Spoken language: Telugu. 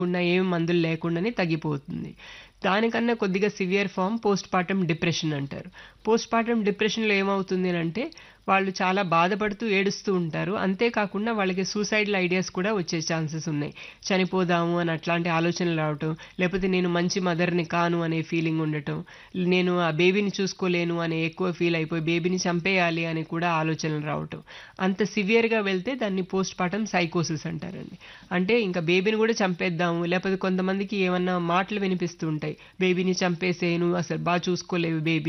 ఉన్న ఏం మందులు లేకుండానే తగ్గిపోతుంది. దానికన్నా కొద్దిగా severe form postpartum depression అంటారు. పోస్ట్ పార్టమ్ డిప్రెషన్‌లో ఏమవుతుంది అనంటే, వాళ్ళు చాలా బాధపడుతూ, ఏడుస్తూ ఉంటారు. అంతే కాకుండా వాళ్ళకి సూసైడల్ ఐడియాస్ కూడా వచ్చే ఛాన్సెస్ ఉన్నాయి. చనిపోదాము అని అట్లాంటి ఆలోచనలు రావటం, లేపోతే నేను మంచి మదర్‌ని కాను అనే ఫీలింగ్ ఉండటం, నేను ఆ బేబీని చూసుకోలేను అని ఎక్కువ ఫీల్ అయిపోయి బేబీని చంపేయాలి అని కూడా ఆలోచనలు రావటం. అంత సివియర్‌గా వెళ్తే దాన్ని పోస్ట్ పార్టమ్ సైకోసిస్ అంటారండి. అంటే ఇంక బేబీని కూడా చంపేద్దాము, లేపోతే కొంతమందికి ఏమన్నా మాటలు వినిపిస్తూ ఉంటాయి. బేబీని చంపేసేయి, నువ్వు అసలు బా చూసుకోలేవు బేబీ